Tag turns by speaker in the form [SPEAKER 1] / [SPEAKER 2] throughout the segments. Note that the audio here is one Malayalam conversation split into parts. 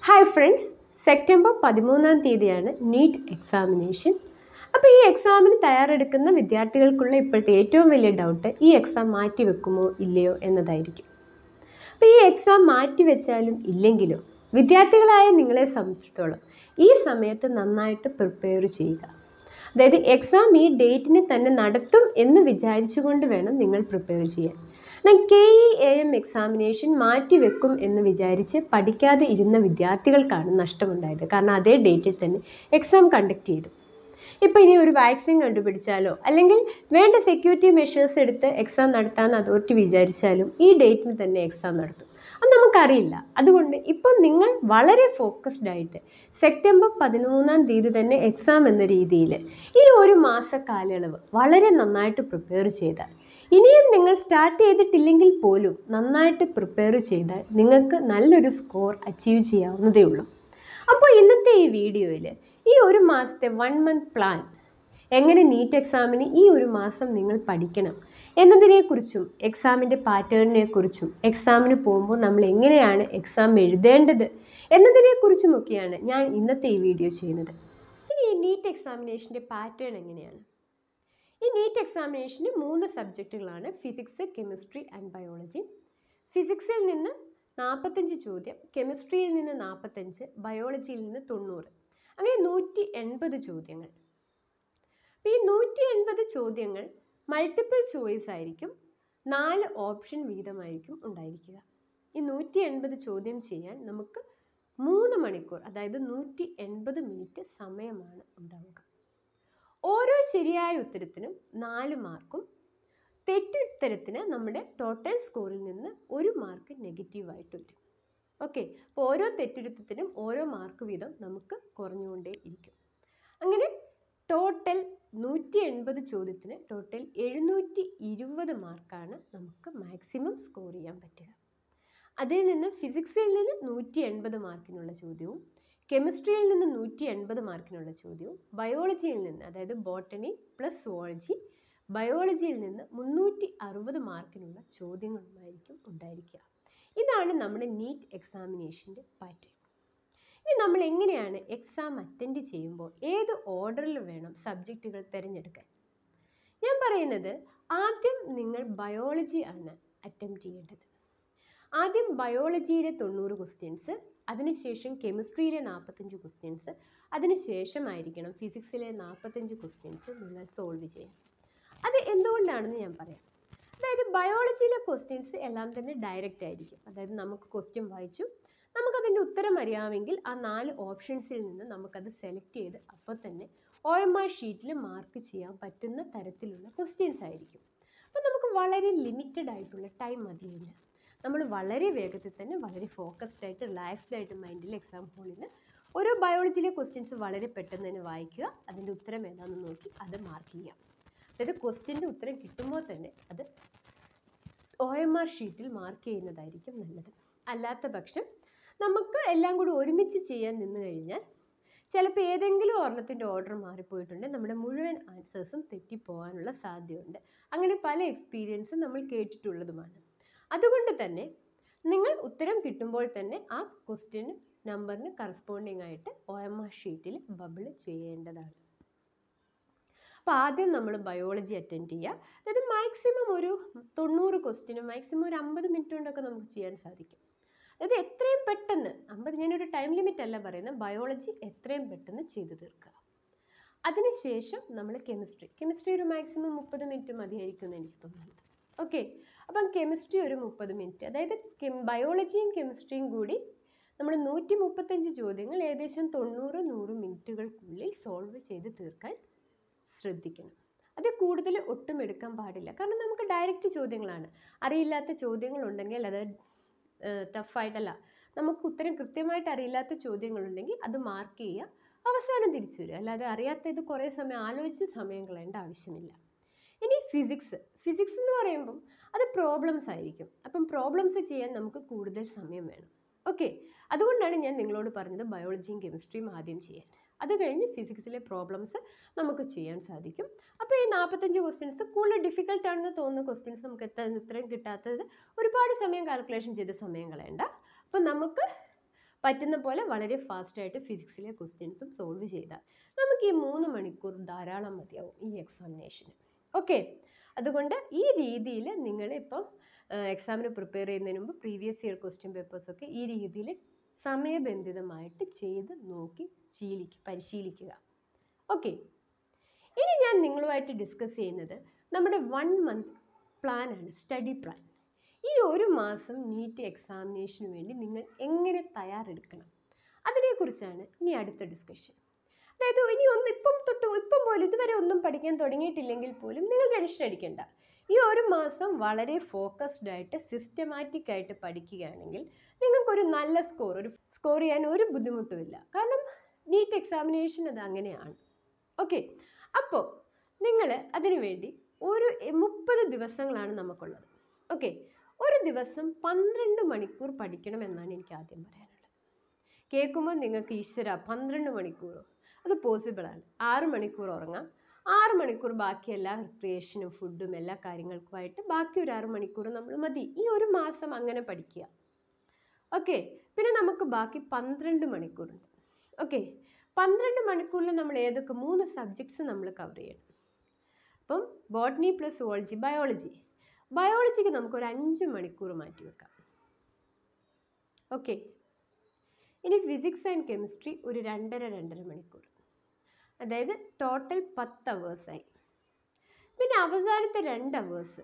[SPEAKER 1] ഹായ് ഫ്രണ്ട്സ് സെപ്റ്റംബർ പതിമൂന്നാം തീയതിയാണ് നീറ്റ് എക്സാമിനേഷൻ അപ്പോൾ ഈ എക്സാമിന് തയ്യാറെടുക്കുന്ന വിദ്യാർത്ഥികൾക്കുള്ള ഇപ്പോഴത്തെ ഏറ്റവും വലിയ ഡൗട്ട് ഈ എക്സാം മാറ്റി വെക്കുമോ ഇല്ലയോ എന്നതായിരിക്കും അപ്പോൾ ഈ എക്സാം മാറ്റി വെച്ചാലും ഇല്ലെങ്കിലും വിദ്യാർത്ഥികളായ നിങ്ങളെ സംബന്ധിച്ചിടത്തോളം ഈ സമയത്ത് നന്നായിട്ട് പ്രിപ്പയർ ചെയ്യുക അതായത് എക്സാം ഈ ഡേറ്റിന് തന്നെ നടത്തും എന്ന് വിചാരിച്ചുകൊണ്ട് വേണം നിങ്ങൾ പ്രിപ്പയർ ചെയ്യാൻ എന്നാൽ K E A M examination മാറ്റി വെക്കും എന്ന് വിചാരിച്ച് പഠിക്കാതെ ഇരുന്ന വിദ്യാർത്ഥികൾക്കാണ് നഷ്ടമുണ്ടായത് കാരണം അതേ ഡേറ്റിൽ തന്നെ എക്സാം കണ്ടക്ട് ചെയ്തു ഇപ്പോൾ ഇനി ഒരു വാക്സിൻ കണ്ടുപിടിച്ചാലോ അല്ലെങ്കിൽ വേണ്ട സെക്യൂരിറ്റി മെഷേഴ്സ് എടുത്ത് എക്സാം നടത്താമെന്ന് അതോറിറ്റി വിചാരിച്ചാലും ഈ ഡേറ്റിന് തന്നെ എക്സാം നടത്തും അത് നമുക്കറിയില്ല അതുകൊണ്ട് ഇപ്പം നിങ്ങൾ വളരെ ഫോക്കസ്ഡ് ആയിട്ട് സെപ്റ്റംബർ പതിമൂന്നാം തീയതി തന്നെ എക്സാം എന്ന രീതിയിൽ ഈ ഒരു മാസ കാലയളവ് വളരെ നന്നായിട്ട് പ്രിപ്പയർ ചെയ്താൽ ഇനിയും നിങ്ങൾ സ്റ്റാർട്ട് ചെയ്തിട്ടില്ലെങ്കിൽ പോലും നന്നായിട്ട് പ്രിപ്പയർ ചെയ്താൽ നിങ്ങൾക്ക് നല്ലൊരു സ്കോർ അച്ചീവ് ചെയ്യാവുന്നതേ ഉള്ളൂ അപ്പോൾ ഇന്നത്തെ ഈ വീഡിയോയിൽ ഈ ഒരു മാസത്തെ വൺ മന്ത് പ്ലാൻ എങ്ങനെ നീറ്റ് എക്സാമിന് ഈ ഒരു മാസം നിങ്ങൾ പഠിക്കണം എന്നതിനെക്കുറിച്ചും എക്സാമിൻ്റെ പാറ്റേണിനെക്കുറിച്ചും എക്സാമിന് പോകുമ്പോൾ നമ്മൾ എങ്ങനെയാണ് എക്സാം എഴുതേണ്ടത് എന്നതിനെക്കുറിച്ചുമൊക്കെയാണ് ഞാൻ ഇന്നത്തെ ഈ വീഡിയോ ചെയ്യുന്നത് ഇനി ഈ നീറ്റ് എക്സാമിനേഷൻ്റെ പാറ്റേൺ എങ്ങനെയാണ് ഈ നീറ്റ് എക്സാമിനേഷന് മൂന്ന് സബ്ജക്റ്റുകളാണ് ഫിസിക്സ് കെമിസ്ട്രി ആൻഡ് ബയോളജി ഫിസിക്സിൽ നിന്ന് നാൽപ്പത്തഞ്ച് ചോദ്യം കെമിസ്ട്രിയിൽ നിന്ന് നാൽപ്പത്തഞ്ച് ബയോളജിയിൽ നിന്ന് തൊണ്ണൂറ് അങ്ങനെ നൂറ്റി എൺപത് ചോദ്യങ്ങൾ അപ്പോൾ ഈ നൂറ്റി എൺപത് ചോദ്യങ്ങൾ മൾട്ടിപ്പിൾ ചോയ്സ് ആയിരിക്കും നാല് ഓപ്ഷൻ വീതമായിരിക്കും ഉണ്ടായിരിക്കുക ഈ നൂറ്റി എൺപത് ചോദ്യം ചെയ്യാൻ നമുക്ക് മൂന്ന് മണിക്കൂർ അതായത് നൂറ്റി എൺപത് മിനിറ്റ് സമയമാണ് ഉണ്ടാവുക ഓരോ ശരിയായ ഉത്തരത്തിനും നാല് മാർക്കും തെറ്റുത്തരത്തിന് നമ്മുടെ ടോട്ടൽ സ്കോറിൽ നിന്ന് ഒരു മാർക്ക് നെഗറ്റീവായിട്ട് വരും ഓക്കെ അപ്പോൾ ഓരോ തെറ്റുരുത്തത്തിനും ഓരോ മാർക്ക് വീതം നമുക്ക് കുറഞ്ഞുകൊണ്ടേ ഇരിക്കും അങ്ങനെ ടോട്ടൽ നൂറ്റി എൺപത് ചോദ്യത്തിന് ടോട്ടൽ എഴുന്നൂറ്റി ഇരുപത് മാർക്കാണ് നമുക്ക് മാക്സിമം സ്കോർ ചെയ്യാൻ പറ്റുക അതിൽ നിന്ന് ഫിസിക്സിൽ നിന്ന് നൂറ്റി എൺപത് മാർക്കിനുള്ള ചോദ്യവും കെമിസ്ട്രിയിൽ നിന്ന് നൂറ്റി എൺപത് മാർക്കിനുള്ള ചോദ്യവും ബയോളജിയിൽ നിന്ന് അതായത് ബോട്ടണി പ്ലസ് സുവോളജി ബയോളജിയിൽ നിന്ന് മുന്നൂറ്റി അറുപത് മാർക്കിനുള്ള ചോദ്യങ്ങളുമായിരിക്കും ഉണ്ടായിരിക്കുക ഇതാണ് നമ്മുടെ നീറ്റ് എക്സാമിനേഷൻ്റെ പാറ്റേൺ ഇനി നമ്മൾ എങ്ങനെയാണ് എക്സാം അറ്റൻഡ് ചെയ്യുമ്പോൾ ഏത് ഓർഡറിൽ വേണം സബ്ജക്റ്റുകൾ തിരഞ്ഞെടുക്കാൻ ഞാൻ പറയുന്നത് ആദ്യം നിങ്ങൾ ബയോളജി ആണ് അറ്റംപ്റ്റ് ചെയ്യേണ്ടത് ആദ്യം ബയോളജിയിലെ തൊണ്ണൂറ് ക്വസ്റ്റ്യൻസ് അതിനുശേഷം കെമിസ്ട്രിയിലെ നാൽപ്പത്തഞ്ച് ക്വസ്റ്റ്യൻസ് അതിനുശേഷമായിരിക്കണം ഫിസിക്സിലെ നാൽപ്പത്തഞ്ച് ക്വസ്റ്റ്യൻസ് നിങ്ങൾ സോൾവ് ചെയ്യാൻ അത് എന്തുകൊണ്ടാണെന്ന് ഞാൻ പറയാം അതായത് ബയോളജിയിലെ ക്വസ്റ്റ്യൻസ് എല്ലാം തന്നെ ഡയറക്റ്റ് ആയിരിക്കും അതായത് നമുക്ക് ക്വസ്റ്റ്യൻ വായിച്ചു നമുക്കതിൻ്റെ ഉത്തരം അറിയാമെങ്കിൽ ആ നാല് ഓപ്ഷൻസിൽ നിന്ന് നമുക്കത് സെലക്ട് ചെയ്ത് അപ്പോൾ തന്നെ ഒ എം ആർ ഷീറ്റിൽ മാർക്ക് ചെയ്യാൻ പറ്റുന്ന തരത്തിലുള്ള ക്വസ്റ്റ്യൻസ് ആയിരിക്കും അപ്പോൾ നമുക്ക് വളരെ ലിമിറ്റഡ് ആയിട്ടുള്ള ടൈം മതിയില്ല നമ്മൾ വളരെ വേഗത്തിൽ തന്നെ വളരെ ഫോക്കസ്ഡ് ആയിട്ട് റിലാക്സ്ഡ് ആയിട്ട് മൈൻഡിൽ എക്സാം ഹോളിൽ ഓരോ ബയോളജിയിലെ ക്വസ്റ്റ്യൻസ് വളരെ പെട്ടെന്ന് തന്നെ വായിക്കുക അതിൻ്റെ ഉത്തരം ഏതാണെന്ന് നോക്കി അത് മാർക്ക് ചെയ്യാം അതായത് ക്വസ്റ്റ്യൻ്റെ ഉത്തരം കിട്ടുമ്പോൾ തന്നെ അത് ഒ എം ആർ ഷീറ്റിൽ മാർക്ക് ചെയ്യുന്നതായിരിക്കും നല്ലത് അല്ലാത്ത പക്ഷം നമുക്ക് എല്ലാം കൂടി ഒരുമിച്ച് ചെയ്യാൻ നിന്ന് കഴിഞ്ഞാൽ ചിലപ്പോൾ ഏതെങ്കിലും ഒരെണ്ണത്തിൻ്റെ ഓർഡർ മാറിപ്പോയിട്ടുണ്ടെങ്കിൽ നമ്മുടെ മുഴുവൻ ആൻസേഴ്സും തെറ്റിപ്പോകാനുള്ള സാധ്യതയുണ്ട് അങ്ങനെ പല എക്സ്പീരിയൻസും നമ്മൾ കേട്ടിട്ടുള്ളതുമാണ് അതുകൊണ്ട് തന്നെ നിങ്ങൾ ഉത്തരം കിട്ടുമ്പോൾ തന്നെ ആ ക്വസ്റ്റ്യന് നമ്പറിന് കറസ്പോണ്ടിങ് ആയിട്ട് ഒ എം ആർ ഷീറ്റിൽ ബബിൾ ചെയ്യേണ്ടതാണ് അപ്പോൾ ആദ്യം നമ്മൾ ബയോളജി അറ്റൻഡ് ചെയ്യുക അതായത് മാക്സിമം ഒരു തൊണ്ണൂറ് ക്വസ്റ്റ്യന് മാക്സിമം ഒരു അമ്പത് മിനിറ്റ് കൊണ്ടൊക്കെ നമുക്ക് ചെയ്യാൻ സാധിക്കും അതായത് എത്രയും പെട്ടെന്ന് അമ്പത് ഞാനൊരു ടൈം ലിമിറ്റ് അല്ല പറയുന്നത് ബയോളജി എത്രയും പെട്ടെന്ന് ചെയ്തു തീർക്കുക അതിനുശേഷം നമ്മൾ കെമിസ്ട്രി കെമിസ്ട്രി ഒരു മാക്സിമം മുപ്പത് മിനിറ്റ് മതിയായിരിക്കും എന്ന് എനിക്ക് തോന്നുന്നത് ഓക്കെ അപ്പം കെമിസ്ട്രി ഒരു മുപ്പത് മിനിറ്റ് അതായത് ബയോളജിയും കെമിസ്ട്രിയും കൂടി നമ്മൾ നൂറ്റി മുപ്പത്തഞ്ച് ചോദ്യങ്ങൾ ഏകദേശം തൊണ്ണൂറ് നൂറ് മിനിറ്റുകൾക്കുള്ളിൽ സോൾവ് ചെയ്ത് തീർക്കാൻ ശ്രദ്ധിക്കണം അത് കൂടുതൽ ഒട്ടും എടുക്കാൻ പാടില്ല കാരണം നമുക്ക് ഡയറക്റ്റ് ചോദ്യങ്ങളാണ് അറിയില്ലാത്ത ചോദ്യങ്ങളുണ്ടെങ്കിൽ അത് ടഫായിട്ടല്ല നമുക്ക് ഉത്തരം കൃത്യമായിട്ട് അറിയില്ലാത്ത ചോദ്യങ്ങളുണ്ടെങ്കിൽ അത് മാർക്ക് ചെയ്യുക അവസാനം തിരിച്ചു വരിക അല്ലാതെ അറിയാത്ത ഇത് കുറേ സമയം ആലോചിച്ച് സമയം കളയേണ്ട ആവശ്യമില്ല ഇനി ഫിസിക്സ് ഫിസിക്സ് എന്ന് പറയുമ്പം അത് പ്രോബ്ലംസ് ആയിരിക്കും അപ്പം പ്രോബ്ലംസ് ചെയ്യാൻ നമുക്ക് കൂടുതൽ സമയം വേണം ഓക്കെ അതുകൊണ്ടാണ് ഞാൻ നിങ്ങളോട് പറഞ്ഞത് ബയോളജിയും കെമിസ്ട്രിയും ആദ്യം ചെയ്യാൻ അത് കഴിഞ്ഞ് ഫിസിക്സിലെ പ്രോബ്ലംസ് നമുക്ക് ചെയ്യാൻ സാധിക്കും അപ്പോൾ ഈ നാൽപ്പത്തഞ്ച് ക്വസ്റ്റ്യൻസ് കൂടുതൽ ഡിഫിക്കൽട്ട് ആണെന്ന് തോന്നുന്ന ക്വസ്റ്റ്യൻസ് നമുക്ക് എത്താൻ ഉത്തരം കിട്ടാത്തത് ഒരുപാട് സമയം കാൽക്കുലേഷൻ ചെയ്ത് സമയം കളയണ്ട അപ്പം നമുക്ക് പറ്റുന്ന പോലെ വളരെ ഫാസ്റ്റായിട്ട് ഫിസിക്സിലെ ക്വസ്റ്റ്യൻസും സോൾവ് ചെയ്താൽ നമുക്ക് ഈ മൂന്ന് മണിക്കൂർ ധാരാളം മതിയാവും ഈ എക്സാമിനേഷന് ഓക്കെ അതുകൊണ്ട് ഈ രീതിയിൽ നിങ്ങൾ ഇപ്പം എക്സാമിന് പ്രിപ്പയർ ചെയ്യുന്നതിന് മുമ്പ് പ്രീവിയസ് ഇയർ ക്വസ്റ്റ്യൻ പേപ്പേഴ്സൊക്കെ ഈ രീതിയിൽ സമയബന്ധിതമായിട്ട് ചെയ്ത് നോക്കി ശീലിക്കുക പരിശീലിക്കുക ഓക്കെ ഇനി ഞാൻ നിങ്ങളുമായിട്ട് ഡിസ്കസ് ചെയ്യുന്നത് നമ്മുടെ വൺ മന്ത് പ്ലാനാണ് സ്റ്റഡി പ്ലാൻ ഈ ഒരു മാസം നീറ്റ് എക്സാമിനേഷന് വേണ്ടി നിങ്ങൾ എങ്ങനെ തയ്യാറെടുക്കണം അതിനെക്കുറിച്ചാണ് ഇനി അടുത്ത ഡിസ്കഷൻ അതായത് ഇനി ഒന്ന് ഇപ്പം തൊട്ട് ഇപ്പം പോലും ഇതുവരെ ഒന്നും പഠിക്കാൻ തുടങ്ങിയിട്ടില്ലെങ്കിൽ പോലും നിങ്ങൾ ടെൻഷൻ അടിക്കേണ്ട ഈ ഒരു മാസം വളരെ ഫോക്കസ്ഡ് ആയിട്ട് സിസ്റ്റമാറ്റിക് ആയിട്ട് പഠിക്കുകയാണെങ്കിൽ നിങ്ങൾക്കൊരു നല്ല സ്കോർ ഒരു സ്കോർ ചെയ്യാൻ ഒരു ബുദ്ധിമുട്ടുമില്ല കാരണം നീറ്റ് എക്സാമിനേഷൻ അത് അങ്ങനെയാണ് ഓക്കെ അപ്പോൾ നിങ്ങൾ അതിനു വേണ്ടി ഒരു മുപ്പത് ദിവസങ്ങളാണ് നമുക്കുള്ളത് ഓക്കെ ഒരു ദിവസം പന്ത്രണ്ട് മണിക്കൂർ പഠിക്കണം എന്നാണ് എനിക്ക് ആദ്യം പറയാനുള്ളത് കേൾക്കുമ്പോൾ നിങ്ങൾക്ക് ഈശ്വര പന്ത്രണ്ട് മണിക്കൂറോ അത് പോസിബിളാണ് ആറ് മണിക്കൂർ ഉറങ്ങാം ആറ് മണിക്കൂർ ബാക്കി എല്ലാ റിക്രിയേഷനും ഫുഡും എല്ലാ കാര്യങ്ങൾക്കുമായിട്ട് ബാക്കി ഒരു ആറ് മണിക്കൂർ നമ്മൾ മതി ഈ ഒരു മാസം അങ്ങനെ പഠിക്കുക ഓക്കെ പിന്നെ നമുക്ക് ബാക്കി പന്ത്രണ്ട് മണിക്കൂറുണ്ട് ഓക്കെ പന്ത്രണ്ട് മണിക്കൂറിൽ നമ്മൾ ഏതൊക്കെ മൂന്ന് സബ്ജക്ട്സ് നമ്മൾ കവർ ചെയ്യണം അപ്പം ബോട്ടണി പ്ലസ് സുവോളജി ബയോളജി ബയോളജിക്ക് നമുക്കൊരു അഞ്ച് മണിക്കൂർ മാറ്റി വെക്കാം ഓക്കെ ഇനി ഫിസിക്സ് ആൻഡ് കെമിസ്ട്രി ഒരു രണ്ടര രണ്ടര മണിക്കൂർ അതായത് ടോട്ടൽ പത്ത് അവേഴ്സായി പിന്നെ അവസാനത്തെ രണ്ട് അവേഴ്സ്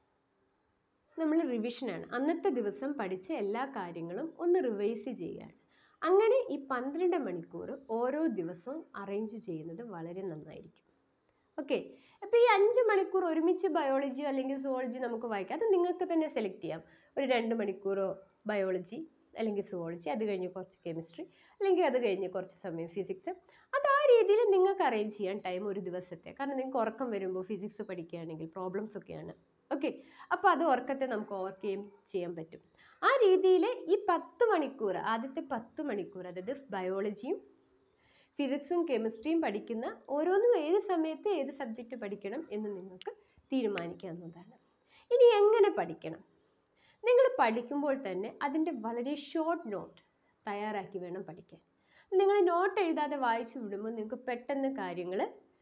[SPEAKER 1] നമ്മൾ റിവിഷനാണ് അന്നത്തെ ദിവസം പഠിച്ച എല്ലാ കാര്യങ്ങളും ഒന്ന് റിവൈസ് ചെയ്യുകയാണ് അങ്ങനെ ഈ പന്ത്രണ്ട് മണിക്കൂർ ഓരോ ദിവസവും അറേഞ്ച് ചെയ്യുന്നത് വളരെ നന്നായിരിക്കും ഓക്കെ അപ്പോൾ ഈ അഞ്ച് മണിക്കൂർ ഒരുമിച്ച് ബയോളജിയോ അല്ലെങ്കിൽ സുവോളജി നമുക്ക് വായിക്കാം അത് നിങ്ങൾക്ക് തന്നെ സെലക്ട് ചെയ്യാം ഒരു രണ്ട് മണിക്കൂറോ ബയോളജി അല്ലെങ്കിൽ സുവോളജി അത് കഴിഞ്ഞ് കുറച്ച് കെമിസ്ട്രി അല്ലെങ്കിൽ അത് കഴിഞ്ഞ് കുറച്ച് സമയം ഫിസിക്സ് അത് ആ രീതിയിൽ നിങ്ങൾക്ക് അറേഞ്ച് ചെയ്യാൻ ടൈം ഒരു ദിവസത്തെ കാരണം നിങ്ങൾക്ക് ഉറക്കം വരുമ്പോൾ ഫിസിക്സ് പഠിക്കുകയാണെങ്കിൽ പ്രോബ്ലംസ് ഒക്കെയാണ് ഓക്കെ അപ്പോൾ അത് ഉറക്കത്തെ നമുക്ക് ഓവർകം ചെയ്യാൻ പറ്റും ആ രീതിയിൽ ഈ പത്ത് മണിക്കൂർ ആദ്യത്തെ പത്ത് മണിക്കൂർ അതായത് ബയോളജിയും ഫിസിക്സും കെമിസ്ട്രിയും പഠിക്കുന്ന ഓരോന്നും ഏത് സമയത്ത് ഏത് സബ്ജക്റ്റ് പഠിക്കണം എന്ന് നിങ്ങൾക്ക് തീരുമാനിക്കാവുന്നതാണ് ഇനി എങ്ങനെ പഠിക്കണം നിങ്ങൾ പഠിക്കുമ്പോൾ തന്നെ അതിൻ്റെ വളരെ ഷോർട്ട് നോട്ട് തയ്യാറാക്കി വേണം പഠിക്കാൻ നിങ്ങൾ നോട്ട് എഴുതാതെ വായിച്ചു വിടുമ്പോൾ നിങ്ങൾക്ക് പെട്ടെന്ന് കാര്യങ്ങൾ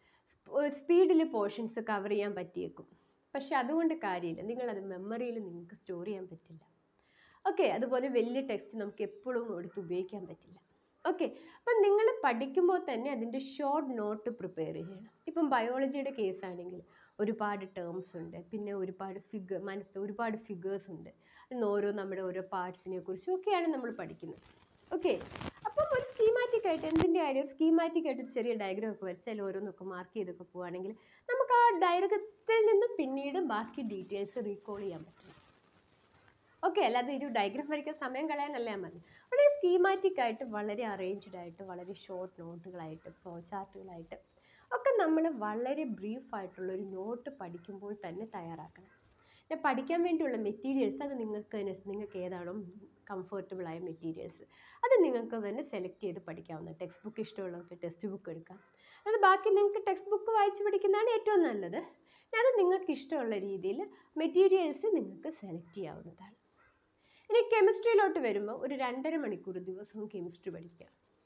[SPEAKER 1] സ്പീഡിൽ പോർഷൻസ് കവർ ചെയ്യാൻ പറ്റിയേക്കും പക്ഷെ അതുകൊണ്ട് കാര്യമില്ല നിങ്ങളത് മെമ്മറിയിൽ നിങ്ങൾക്ക് സ്റ്റോർ ചെയ്യാൻ പറ്റില്ല ഓക്കെ അതുപോലെ വലിയ ടെക്സ്റ്റ് നമുക്ക് എപ്പോഴും എടുത്ത് ഉപയോഗിക്കാൻ പറ്റില്ല ഓക്കെ അപ്പം നിങ്ങൾ പഠിക്കുമ്പോൾ തന്നെ അതിൻ്റെ ഷോർട്ട് നോട്ട് പ്രിപ്പയർ ചെയ്യണം ഇപ്പം ബയോളജിയുടെ കേസാണെങ്കിൽ ഒരുപാട് ടേംസ് ഉണ്ട് പിന്നെ ഒരുപാട് ഫിഗർ മനസ്സ് ഒരുപാട് ഫിഗേഴ്സ് ഉണ്ട് അതിന് ഓരോ നമ്മുടെ ഓരോ പാർട്സിനെ കുറിച്ചും ഒക്കെയാണ് നമ്മൾ പഠിക്കുന്നത് ഓക്കെ അപ്പം ഒരു സ്കീമാറ്റിക് ആയിട്ട് എന്തിൻ്റെ ആയാലും സ്കീമാറ്റിക് ആയിട്ട് ഒരു ചെറിയ ഡയഗ്രാം ഒക്കെ വരച്ചാൽ ഓരോന്നൊക്കെ മാർക്ക് ചെയ്തൊക്കെ പോവുകയാണെങ്കിൽ നമുക്ക് ആ ഡയഗ്രത്തിൽ നിന്ന് പിന്നീട് ബാക്കി ഡീറ്റെയിൽസ് റീകോൾ ചെയ്യാൻ പറ്റും ഓക്കെ അല്ലാതെ ഒരു ഡയഗ്രാം വരയ്ക്കാൻ സമയം കളയാനല്ല ഞാൻ പറഞ്ഞു വളരെ സ്കീമാറ്റിക് ആയിട്ട് വളരെ അറേഞ്ച്ഡ് ആയിട്ട് വളരെ ഷോർട്ട് നോട്ടുകളായിട്ട് ഫ്ലോ ചാർട്ടുകളായിട്ട് ഒക്കെ നമ്മൾ വളരെ ബ്രീഫായിട്ടുള്ള ഒരു നോട്ട് പഠിക്കുമ്പോൾ തന്നെ തയ്യാറാക്കണം പിന്നെ പഠിക്കാൻ വേണ്ടിയുള്ള മെറ്റീരിയൽസ് അത് നിങ്ങൾക്ക് തന്നെ നിങ്ങൾക്ക് ഏതാണോ കംഫർട്ടബിൾ ആയ മെറ്റീരിയൽസ് അത് നിങ്ങൾക്ക് തന്നെ സെലക്ട് ചെയ്ത് പഠിക്കാവുന്ന ടെക്സ്റ്റ് ബുക്ക് ഇഷ്ടമുള്ളവർക്ക് ടെക്സ്റ്റ് ബുക്ക് എടുക്കാം അത് ബാക്കി നിങ്ങൾക്ക് ടെക്സ്റ്റ് ബുക്ക് വായിച്ച് പഠിക്കുന്നതാണ് ഏറ്റവും നല്ലത് അത് നിങ്ങൾക്ക് ഇഷ്ടമുള്ള രീതിയിൽ മെറ്റീരിയൽസ് നിങ്ങൾക്ക് സെലക്ട് ചെയ്യാവുന്നതാണ് ഇനി കെമിസ്ട്രിയിലോട്ട് വരുമ്പോൾ ഒരു രണ്ടര മണിക്കൂർ ദിവസവും കെമിസ്ട്രി പഠിക്കുക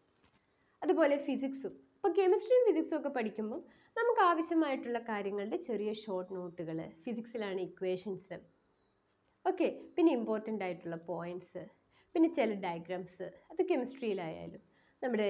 [SPEAKER 1] അതുപോലെ ഫിസിക്സും ഇപ്പോൾ കെമിസ്ട്രിയും ഫിസിക്സും ഒക്കെ പഠിക്കുമ്പോൾ നമുക്ക് ആവശ്യമായിട്ടുള്ള കാര്യങ്ങളുടെ ചെറിയ ഷോർട്ട് നോട്ടുകൾ ഫിസിക്സിലാണ് ഇക്വേഷൻസ് ഓക്കെ പിന്നെ ഇമ്പോർട്ടൻ്റ് ആയിട്ടുള്ള പോയിൻറ്റ്സ് പിന്നെ ചില ഡയഗ്രാംസ് അത് കെമിസ്ട്രിയിലായാലും നമ്മുടെ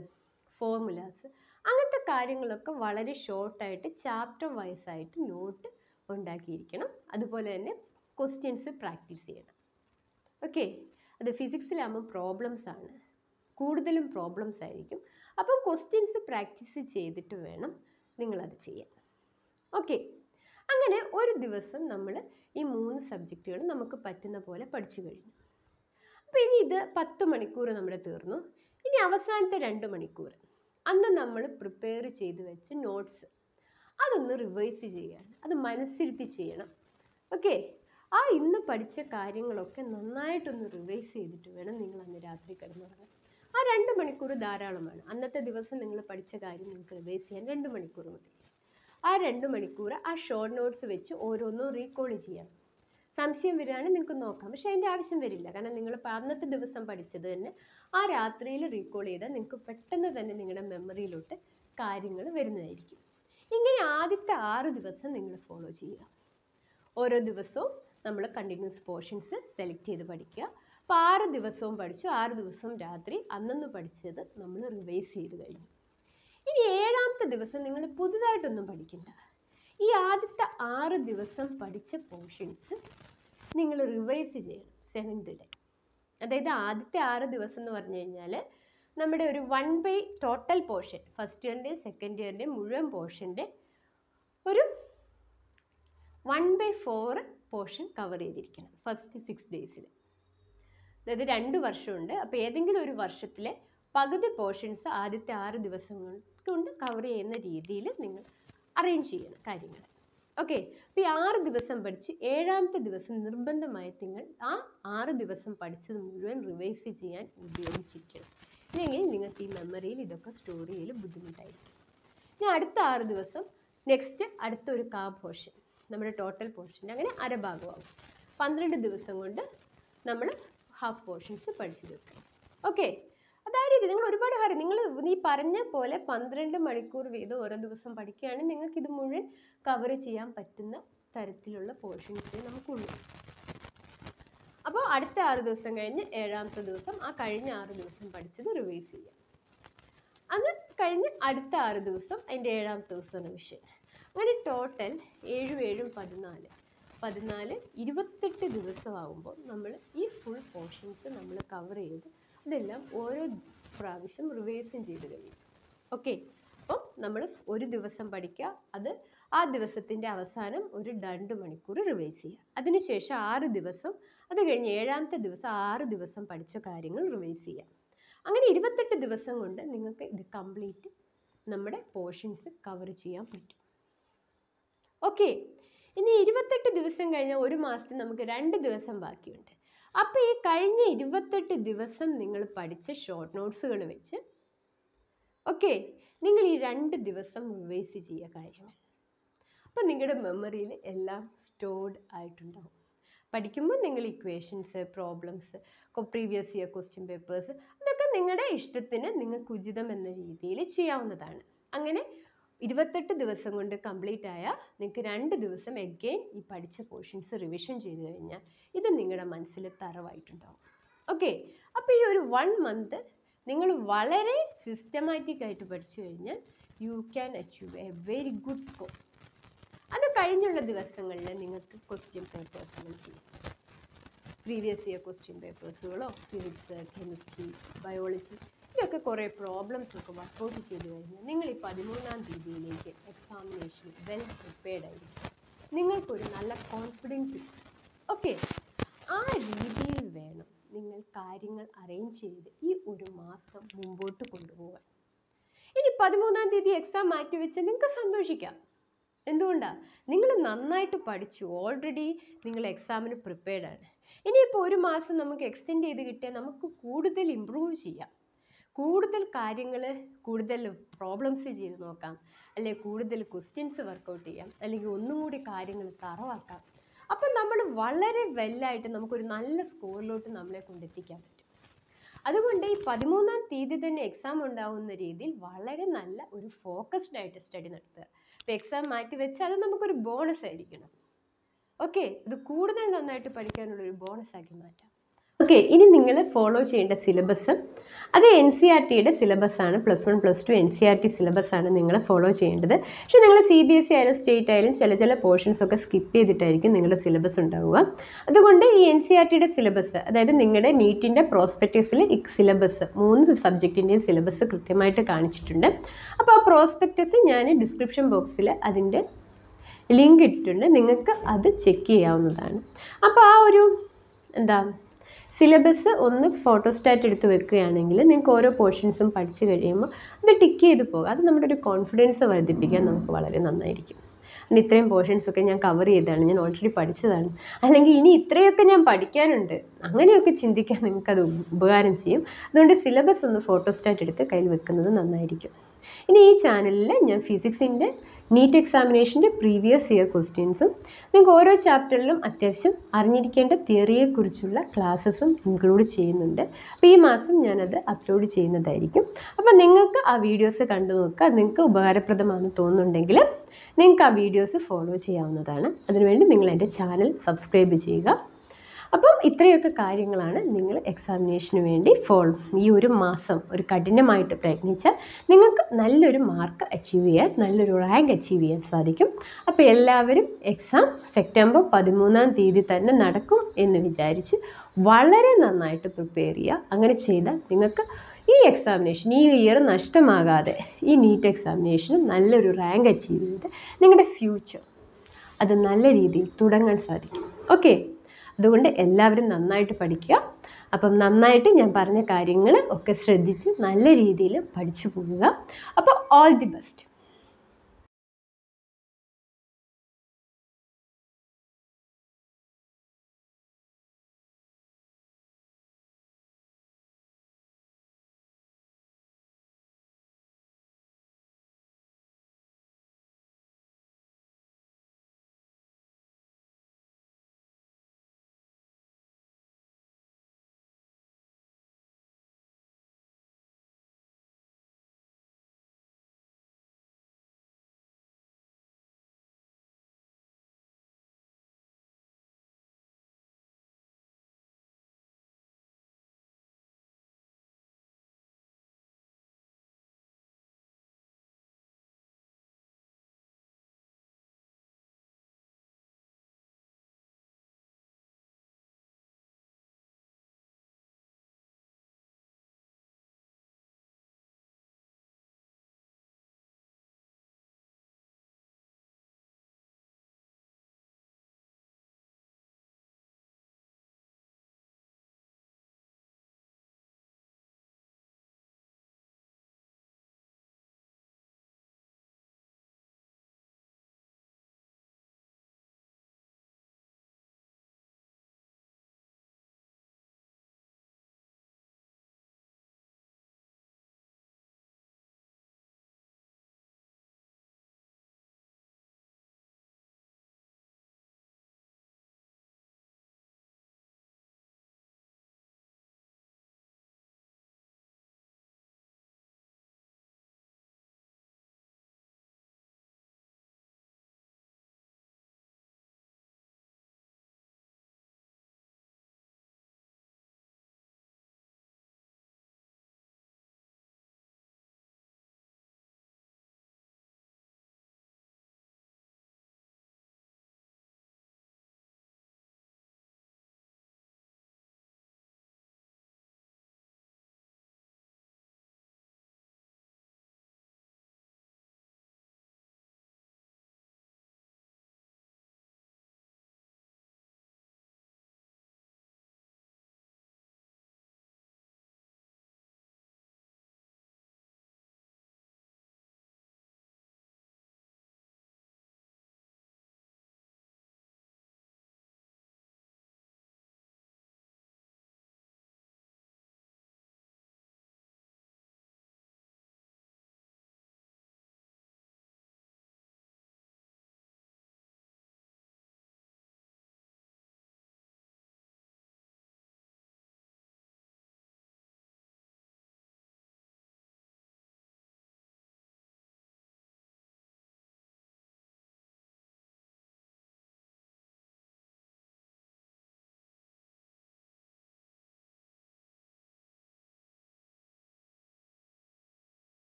[SPEAKER 1] ഫോർമുലാസ് അങ്ങനത്തെ കാര്യങ്ങളൊക്കെ വളരെ ഷോർട്ടായിട്ട് ചാപ്റ്റർ വൈസ് ആയിട്ട് നോട്ട് ഉണ്ടാക്കിയിരിക്കണം അതുപോലെ തന്നെ ക്വസ്റ്റ്യൻസ് പ്രാക്ടീസ് ചെയ്യണം ഓക്കെ അത് ഫിസിക്സിലാകുമ്പോൾ പ്രോബ്ലംസ് ആണ് കൂടുതലും പ്രോബ്ലംസ് ആയിരിക്കും അപ്പം ക്വസ്റ്റ്യൻസ് പ്രാക്ടീസ് ചെയ്തിട്ട് വേണം നിങ്ങളത് ചെയ്യാൻ ഓക്കെ അങ്ങനെ ഒരു ദിവസം നമ്മൾ ഈ മൂന്ന് സബ്ജക്റ്റുകൾ നമുക്ക് പറ്റുന്ന പോലെ പഠിച്ചു കഴിഞ്ഞു അപ്പോൾ ഇനി ഇത് പത്ത് മണിക്കൂർ നമ്മുടെ തീർന്നു ഇനി അവസാനത്തെ രണ്ട് മണിക്കൂർ അന്ന് നമ്മൾ പ്രിപ്പയർ ചെയ്ത് വെച്ച നോട്ട്സ് അതൊന്ന് റിവൈസ് ചെയ്യുകയാണ് അത് മനസ്സിരുത്തി ചെയ്യണം ഓക്കെ ആ ഇന്ന് പഠിച്ച കാര്യങ്ങളൊക്കെ നന്നായിട്ടൊന്ന് റിവൈസ് ചെയ്തിട്ട് വേണം നിങ്ങൾ അന്ന് രാത്രി കിടന്നുറങ്ങാൻ ആ രണ്ട് മണിക്കൂർ ധാരാളമാണ് അന്നത്തെ ദിവസം നിങ്ങൾ പഠിച്ച കാര്യം നിങ്ങൾക്ക് റിവൈസ് ചെയ്യാൻ രണ്ട് മണിക്കൂർ മതി ആ രണ്ട് മണിക്കൂർ ആ ഷോർട്ട് നോട്ട്സ് വെച്ച് ഓരോന്നും റീകോൾ ചെയ്യണം സംശയം വരികയാണെങ്കിൽ നിങ്ങൾക്ക് നോക്കാം പക്ഷേ അതിൻ്റെ ആവശ്യം വരില്ല കാരണം നിങ്ങൾ അന്നത്തെ ദിവസം പഠിച്ചത് തന്നെ ആ രാത്രിയിൽ റീകോൾ ചെയ്താൽ നിങ്ങൾക്ക് പെട്ടെന്ന് തന്നെ നിങ്ങളുടെ മെമ്മറിയിലോട്ട് കാര്യങ്ങൾ വരുന്നതായിരിക്കും ഇങ്ങനെ ആദ്യത്തെ ആറ് ദിവസം നിങ്ങൾ ഫോളോ ചെയ്യുക ഓരോ ദിവസവും നമ്മൾ കണ്ടിന്യൂസ് പോർഷൻസ് സെലക്ട് ചെയ്ത് പഠിക്കുക അപ്പോൾ ആറ് ദിവസവും പഠിച്ചു ആറ് ദിവസവും രാത്രി അന്നന്ന് പഠിച്ചത് നമ്മൾ റിവൈസ് ചെയ്ത് കഴിഞ്ഞു ഇനി ഏഴാമത്തെ ദിവസം നിങ്ങൾ പുതുതായിട്ടൊന്നും പഠിക്കണ്ട ഈ ആദ്യത്തെ ആറ് ദിവസം പഠിച്ച പോർഷൻസ് നിങ്ങൾ റിവൈസ് ചെയ്യണം സെവൻത് ഡേ അതായത് ആദ്യത്തെ ആറ് ദിവസം എന്ന് പറഞ്ഞു കഴിഞ്ഞാൽ നമ്മുടെ ഒരു one by total portion first ഇയറിൻ്റെയും സെക്കൻഡ് ഇയറിൻ്റെയും മുഴുവൻ പോർഷൻ്റെ ഒരു one by four portion cover ചെയ്തിരിക്കണം ഫസ്റ്റ് സിക്സ് ഡേയ്സിൽ അതായത് രണ്ട് വർഷമുണ്ട് അപ്പോൾ ഏതെങ്കിലും ഒരു വർഷത്തിലെ പകുതി പോർഷൻസ് ആദ്യത്തെ ആറ് ദിവസം കൊണ്ട് കവർ ചെയ്യുന്ന രീതിയിൽ നിങ്ങൾ അറേഞ്ച് ചെയ്യണം കാര്യങ്ങൾ ഓക്കെ അപ്പോൾ ഈ ആറ് ദിവസം പഠിച്ച് ഏഴാമത്തെ ദിവസം നിർബന്ധമായി നിങ്ങൾ ആ ആറ് ദിവസം പഠിച്ചത് മുഴുവൻ റിവൈസ് ചെയ്യാൻ ഉപയോഗിച്ചിരിക്കണം ഇല്ലെങ്കിൽ നിങ്ങൾക്ക് ഈ മെമ്മറിയിൽ ഇതൊക്കെ സ്റ്റോർ ചെയ്യൽ ബുദ്ധിമുട്ടായിരിക്കും ഇനി അടുത്ത ആറ് ദിവസം നെക്സ്റ്റ് അടുത്ത ഒരു കാ പോർഷൻ നമ്മുടെ ടോട്ടൽ പോർഷൻ അങ്ങനെ അരഭാഗമാകും പന്ത്രണ്ട് ദിവസം കൊണ്ട് നമ്മൾ ഹാഫ് പോർഷൻസ് പഠിച്ചു തീർക്കണം ഓക്കെ അതായത് നിങ്ങൾ ഒരുപാട് കാര്യം നിങ്ങൾ ഈ പറഞ്ഞ പോലെ പന്ത്രണ്ട് മണിക്കൂർ വീതം ഓരോ ദിവസം പഠിക്കുകയാണെങ്കിൽ നിങ്ങൾക്ക് ഇത് മുഴുവൻ കവർ ചെയ്യാൻ പറ്റുന്ന തരത്തിലുള്ള പോർഷൻസേ നമുക്കുള്ളൂ അപ്പോൾ അടുത്ത ആറ് ദിവസം കഴിഞ്ഞ് ഏഴാമത്തെ ദിവസം ആ കഴിഞ്ഞ ആറ് ദിവസം പഠിച്ചത് റിവൈസ് ചെയ്യാം അത് കഴിഞ്ഞ് അടുത്ത ആറ് ദിവസം അതിൻ്റെ ഏഴാമത്തെ ദിവസം റിവിഷൻ അങ്ങനെ ടോട്ടൽ ഏഴും ഏഴും പതിനാല് പതിനാല് ഇരുപത്തെട്ട് ദിവസമാകുമ്പോൾ നമ്മൾ ഈ ഫുൾ പോർഷൻസ് നമ്മൾ കവർ ചെയ്ത് അതെല്ലാം ഓരോ പ്രാവശ്യം റിവേഴ്സും ചെയ്ത് കഴിയും ഓക്കെ അപ്പം നമ്മൾ ഒരു ദിവസം പഠിക്കുക അത് ആ ദിവസത്തിൻ്റെ അവസാനം ഒരു രണ്ട് മണിക്കൂർ റിവൈസ് ചെയ്യുക അതിനുശേഷം ആറ് ദിവസം അത് കഴിഞ്ഞ് ഏഴാമത്തെ ദിവസം ആറ് ദിവസം പഠിച്ച കാര്യങ്ങൾ റിവൈസ് ചെയ്യുക അങ്ങനെ ഇരുപത്തെട്ട് ദിവസം കൊണ്ട് നിങ്ങൾക്ക് ഇത് കംപ്ലീറ്റ് നമ്മുടെ പോർഷൻസ് കവർ ചെയ്യാൻ പറ്റും ഓക്കെ ഇനി ഇരുപത്തെട്ട് ദിവസം കഴിഞ്ഞാൽ ഒരു മാസത്തിൽ നമുക്ക് രണ്ട് ദിവസം ബാക്കിയുണ്ട് അപ്പോൾ ഈ കഴിഞ്ഞ ഇരുപത്തെട്ട് ദിവസം നിങ്ങൾ പഠിച്ച ഷോർട്ട് നോട്ട്സുകൾ വെച്ച് ഓക്കെ നിങ്ങൾ ഈ രണ്ട് ദിവസം റിവൈസ് ചെയ്യുക കാര്യങ്ങൾ അപ്പോൾ നിങ്ങളുടെ മെമ്മറിയിൽ എല്ലാം സ്റ്റോർഡ് ആയിട്ടുണ്ടാവും പഠിക്കുമ്പോൾ നിങ്ങൾ equations problems previous year question papers അതൊക്കെ നിങ്ങളുടെ ഇഷ്ടത്തിന് നിങ്ങൾക്ക് ഉചിതം എന്ന രീതിയിൽ ചെയ്യാവുന്നതാണ് അങ്ങനെ ഇരുപത്തെട്ട് ദിവസം കൊണ്ട് കംപ്ലീറ്റ് ആയാൽ നിങ്ങൾക്ക് രണ്ട് ദിവസം എഗെയിൻ ഈ പഠിച്ച പോർഷൻസ് റിവിഷൻ ചെയ്ത് കഴിഞ്ഞാൽ ഇത് നിങ്ങളുടെ മനസ്സിൽ തറവായിട്ടുണ്ടാവും ഓക്കെ അപ്പോൾ ഈ ഒരു വൺ മന്ത് നിങ്ങൾ വളരെ സിസ്റ്റമാറ്റിക് ആയിട്ട് പഠിച്ചു കഴിഞ്ഞാൽ you can achieve a very good score അത് കഴിഞ്ഞുള്ള ദിവസങ്ങളിൽ നിങ്ങൾക്ക് ക്വസ്റ്റ്യൻ പേപ്പേഴ്സുകൾ ചെയ്യാം പ്രീവിയസ് ഇയർ ക്വസ്റ്റ്യൻ പേപ്പേഴ്സുകളോ ഫിസിക്സ് കെമിസ്ട്രി ബയോളജി ഇതൊക്കെ കുറേ പ്രോബ്ലംസ് ഒക്കെ വർക്കൗട്ട് ചെയ്ത് കഴിഞ്ഞാൽ നിങ്ങൾ ഈ പതിമൂന്നാം തീയതിയിലേക്ക് എക്സാമിനേഷൻ വെൽ പ്രിപ്പയർഡ് ആയിരിക്കും നിങ്ങൾക്കൊരു നല്ല കോൺഫിഡൻസ് ഓക്കെ ആ രീതിയിൽ വേണം നിങ്ങൾ കാര്യങ്ങൾ അറേഞ്ച് ചെയ്ത് ഈ ഒരു മാസം മുമ്പോട്ട് കൊണ്ടുപോകാൻ ഇനി പതിമൂന്നാം തീയതി എക്സാം മാറ്റിവെച്ച് നിങ്ങൾക്ക് സന്തോഷിക്കാം എന്തുകൊണ്ടാണ് നിങ്ങൾ നന്നായിട്ട് പഠിച്ചു ഓൾറെഡി നിങ്ങൾ എക്സാമിന് പ്രിപ്പയർഡ് ആണ് ഇനിയിപ്പോൾ ഒരു മാസം നമുക്ക് എക്സ്റ്റെൻഡ് ചെയ്ത് കിട്ടിയാൽ നമുക്ക് കൂടുതൽ ഇമ്പ്രൂവ് ചെയ്യാം കൂടുതൽ കാര്യങ്ങൾ കൂടുതൽ പ്രോബ്ലംസ് ചെയ്ത് നോക്കാം അല്ലെങ്കിൽ കൂടുതൽ ക്വസ്റ്റ്യൻസ് വർക്കൗട്ട് ചെയ്യാം അല്ലെങ്കിൽ ഒന്നും കൂടി കാര്യങ്ങൾ തറവാക്കാം അപ്പം നമ്മൾ വളരെ വെല്ലായിട്ട് നമുക്കൊരു നല്ല സ്കോറിലോട്ട് നമ്മളെ കൊണ്ടെത്തിക്കാൻ പറ്റും അതുകൊണ്ട് ഈ പതിമൂന്നാം തീയതി തന്നെ എക്സാം ഉണ്ടാവുന്ന രീതിയിൽ വളരെ നല്ല ഒരു ഫോക്കസ്ഡ് ആയിട്ട് സ്റ്റഡി നടത്തുക ഇപ്പോൾ എക്സാം മാറ്റി വെച്ചാൽ അത് നമുക്കൊരു ബോണസ് ആയിരിക്കണം ഓക്കെ ഇത് കൂടുതൽ നന്നായിട്ട് പഠിക്കാനുള്ള ഒരു ബോണസ് ആക്കി മാറ്റാം ഓക്കെ ഇനി നിങ്ങൾ ഫോളോ ചെയ്യേണ്ട സിലബസ് അത് എൻ സി ആർ ടിയുടെ സിലബസാണ് plus one plus two N C R T സിലബസാണ് നിങ്ങൾ ഫോളോ ചെയ്യേണ്ടത് പക്ഷേ നിങ്ങൾ സി ബി എസ് സി ആയാലും സ്റ്റേറ്റ് ആയാലും ചില ചില പോർഷൻസ് ഒക്കെ സ്കിപ്പ് ചെയ്തിട്ടായിരിക്കും നിങ്ങളുടെ സിലബസ് ഉണ്ടാവുക അതുകൊണ്ട് ഈ എൻ സി ആർ ടിയുടെ സിലബസ് അതായത് നിങ്ങളുടെ നീറ്റിൻ്റെ പ്രോസ്പെക്റ്റസിൽ ഈ സിലബസ് മൂന്ന് സബ്ജക്റ്റിൻ്റെയും സിലബസ് കൃത്യമായിട്ട് കാണിച്ചിട്ടുണ്ട് അപ്പോൾ ആ പ്രോസ്പെക്റ്റസ് ഞാൻ ഡിസ്ക്രിപ്ഷൻ ബോക്സിൽ അതിൻ്റെ ലിങ്ക് ഇട്ടിട്ടുണ്ട് നിങ്ങൾക്ക് അത് ചെക്ക് ചെയ്യാവുന്നതാണ് അപ്പോൾ ആ ഒരു എന്താ സിലബസ് ഒന്ന് ഫോട്ടോസ്റ്റാറ്റ് എടുത്ത് വെക്കുകയാണെങ്കിൽ നിങ്ങൾക്ക് ഓരോ പോർഷൻസും പഠിച്ചു കഴിയുമ്പോൾ അത് ടിക്ക് ചെയ്ത് പോകുക അത് നമ്മുടെ ഒരു കോൺഫിഡൻസ് വർദ്ധിപ്പിക്കാൻ നമുക്ക് വളരെ നന്നായിരിക്കും കാരണം ഇത്രയും പോർഷൻസ് ഒക്കെ ഞാൻ കവർ ചെയ്തതാണ് ഞാൻ ഓൾറെഡി പഠിച്ചതാണ് അല്ലെങ്കിൽ ഇനി ഇത്രയൊക്കെ ഞാൻ പഠിക്കാനുണ്ട് അങ്ങനെയൊക്കെ ചിന്തിക്കാൻ നിങ്ങൾക്കത് ഉപകാരം ചെയ്യും അതുകൊണ്ട് സിലബസ് ഒന്ന് ഫോട്ടോസ്റ്റാറ്റ് എടുത്ത് കയ്യിൽ വെക്കുന്നത് നന്നായിരിക്കും ഇനി ഈ ചാനലിൽ ഞാൻ ഫിസിക്സിൻ്റെ നീറ്റ് എക്സാമിനേഷൻ്റെ പ്രീവിയസ് ഇയർ ക്വസ്റ്റ്യൻസും നിങ്ങൾക്ക് ഓരോ ചാപ്റ്ററിലും അത്യാവശ്യം അറിഞ്ഞിരിക്കേണ്ട തിയറിയെക്കുറിച്ചുള്ള ക്ലാസ്സസും ഇൻക്ലൂഡ് ചെയ്യുന്നുണ്ട് അപ്പോൾ ഈ മാസം ഞാനത് അപ്ലോഡ് ചെയ്യുന്നതായിരിക്കും അപ്പോൾ നിങ്ങൾക്ക് ആ വീഡിയോസ് കണ്ടു നോക്കുക നിങ്ങൾക്ക് ഉപകാരപ്രദമാണെന്ന് തോന്നുന്നുണ്ടെങ്കിൽ നിങ്ങൾക്ക് ആ വീഡിയോസ് ഫോളോ ചെയ്യാവുന്നതാണ് അതിനുവേണ്ടി നിങ്ങൾ എൻ്റെ ചാനൽ സബ്സ്ക്രൈബ് ചെയ്യുക അപ്പം ഇത്രയൊക്കെ കാര്യങ്ങളാണ് നിങ്ങൾ എക്സാമിനേഷന് വേണ്ടി ഫോളോ ഈ ഒരു മാസം ഒരു കഠിനമായിട്ട് പ്രയത്നിച്ചാൽ നിങ്ങൾക്ക് നല്ലൊരു മാർക്ക് അച്ചീവ് ചെയ്യാൻ നല്ലൊരു റാങ്ക് അച്ചീവ് ചെയ്യാൻ സാധിക്കും അപ്പോൾ എല്ലാവരും എക്സാം സെപ്റ്റംബർ പതിമൂന്നാം തീയതി തന്നെ നടക്കും എന്ന് വിചാരിച്ച് വളരെ നന്നായിട്ട് പ്രിപ്പയർ ചെയ്യുക അങ്ങനെ ചെയ്താൽ നിങ്ങൾക്ക് ഈ എക്സാമിനേഷൻ ഈ ഇയർ നഷ്ടമാകാതെ ഈ നീറ്റ് എക്സാമിനേഷനും നല്ലൊരു റാങ്ക് അച്ചീവ് ചെയ്ത് നിങ്ങളുടെ ഫ്യൂച്ചർ അത് നല്ല രീതിയിൽ തുടങ്ങാൻ സാധിക്കും ഓക്കെ അതുകൊണ്ട് എല്ലാവരും നന്നായിട്ട് പഠിക്കുക അപ്പം നന്നായിട്ട് ഞാൻ പറഞ്ഞ കാര്യങ്ങൾ ഒക്കെ ശ്രദ്ധിച്ച് നല്ല രീതിയിൽ പഠിച്ചു പോവുക അപ്പോൾ ഓൾ ദി ബെസ്റ്റ്